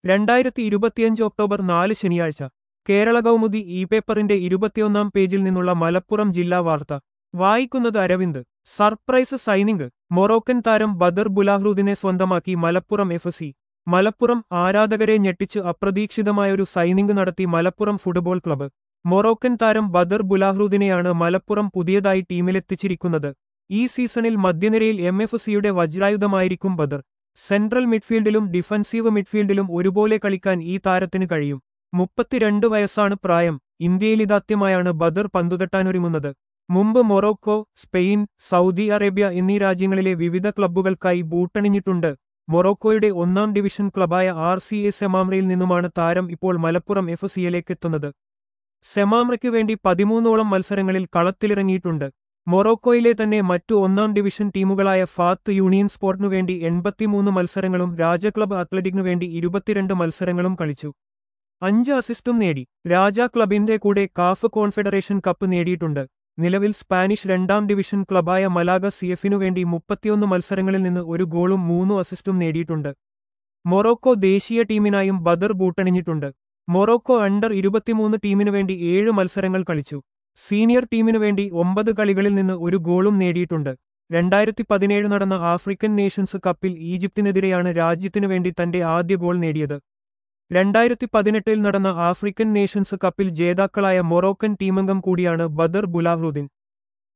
രണ്ടായിരത്തി ഇരുപത്തിയഞ്ച് ഒക്ടോബർ നാല് ശനിയാഴ്ച കേരള കൗമുദി ഇ പേപ്പറിന്റെ ഇരുപത്തിയൊന്നാം പേജിൽ നിന്നുള്ള മലപ്പുറം ജില്ലാ വാർത്ത വായിക്കുന്നത് അരവിന്ദ് സർപ്രൈസ് സൈനിങ് മൊറോക്കൻ താരം ബദർ ബുലാഹ്റൂദിനെ സ്വന്തമാക്കി മലപ്പുറം എഫ് സി മലപ്പുറം ആരാധകരെ ഞെട്ടിച്ച് അപ്രതീക്ഷിതമായൊരു സൈനിങ് നടത്തി മലപ്പുറം ഫുട്ബോൾ ക്ലബ്ബ് മൊറോക്കൻ താരം ബദർ ബുലാഹ്റൂദിനെയാണ് മലപ്പുറം പുതിയതായി ടീമിലെത്തിച്ചിരിക്കുന്നത് ഈ സീസണിൽ മധ്യനിരയിൽ എം എഫ് സിയുടെ വജ്രായുധമായിരിക്കും ബദർ സെൻട്രൽ മിഡ്ഫീൽഡിലും ഡിഫൻസീവ് മിഡ്ഫീൽഡിലും ഒരുപോലെ കളിക്കാൻ ഈ താരത്തിന് കഴിയും മുപ്പത്തിരണ്ട് വയസ്സാണ് പ്രായം ഇന്ത്യയിലിതാദ്യമായാണ് ബദർ പന്തുതട്ടാനൊരുങ്ങുന്നത് മുമ്പ് മൊറോക്കോ സ്പെയിൻ സൗദി അറേബ്യ എന്നീ രാജ്യങ്ങളിലെ വിവിധ ക്ലബ്ബുകൾക്കായി ബൂട്ടണിഞ്ഞിട്ടുണ്ട് മൊറോക്കോയുടെ ഒന്നാം ഡിവിഷൻ ക്ലബായ ആർ സി എ സെമാമ്രയിൽ നിന്നുമാണ് താരം ഇപ്പോൾ മലപ്പുറം എഫ് സിയിലേക്കെത്തുന്നത് സെമാമ്രയ്ക്ക് വേണ്ടി പതിമൂന്നോളം മത്സരങ്ങളിൽ കളത്തിലിറങ്ങിയിട്ടുണ്ട് മൊറോക്കോയിലെ തന്നെ മറ്റു ഒന്നാം ഡിവിഷൻ ടീമുകളായ ഫാത്ത് യൂണിയൻ സ്പോർട്ടിനു വേണ്ടി എൺപത്തിമൂന്ന് മത്സരങ്ങളും രാജ ക്ലബ് അത്ലറ്റിക്കിനു വേണ്ടി ഇരുപത്തിരണ്ട് മത്സരങ്ങളും കളിച്ചു അഞ്ച് അസിസ്റ്റും നേടി രാജ ക്ലബിന്റെ കൂടെ കാഫ് കോൺഫെഡറേഷൻ കപ്പ് നേടിയിട്ടുണ്ട് നിലവിൽ സ്പാനിഷ് രണ്ടാം ഡിവിഷൻ ക്ലബായ മലാഗ സിഎഫിനു വേണ്ടി മുപ്പത്തിയൊന്ന് മത്സരങ്ങളിൽ നിന്ന് ഒരു ഗോളും മൂന്നു അസിസ്റ്റും നേടിയിട്ടുണ്ട് മൊറോക്കോ ദേശീയ ടീമിനായും ബദർ ബൂട്ടണിഞ്ഞിട്ടുണ്ട് മൊറോക്കോ അണ്ടർ ഇരുപത്തിമൂന്ന് ടീമിനു വേണ്ടി ഏഴ് മത്സരങ്ങൾ കളിച്ചു സീനിയർ ടീമിനു വേണ്ടി ഒമ്പത് കളികളിൽ നിന്ന് ഒരു ഗോളും നേടിയിട്ടുണ്ട് രണ്ടായിരത്തി പതിനേഴ് നടന്ന ആഫ്രിക്കൻ നേഷൻസ് കപ്പിൽ ഈജിപ്തിനെതിരെയാണ് രാജ്യത്തിനു വേണ്ടി തന്റെ ആദ്യ ഗോൾ നേടിയത് രണ്ടായിരത്തി പതിനെട്ടിൽ നടന്ന ആഫ്രിക്കൻ നേഷൻസ് കപ്പിൽ ജേതാക്കളായ മൊറോക്കൻ ടീമംഗം കൂടിയാണ് ബദർ ബുലാഹ്റുദ്ദീൻ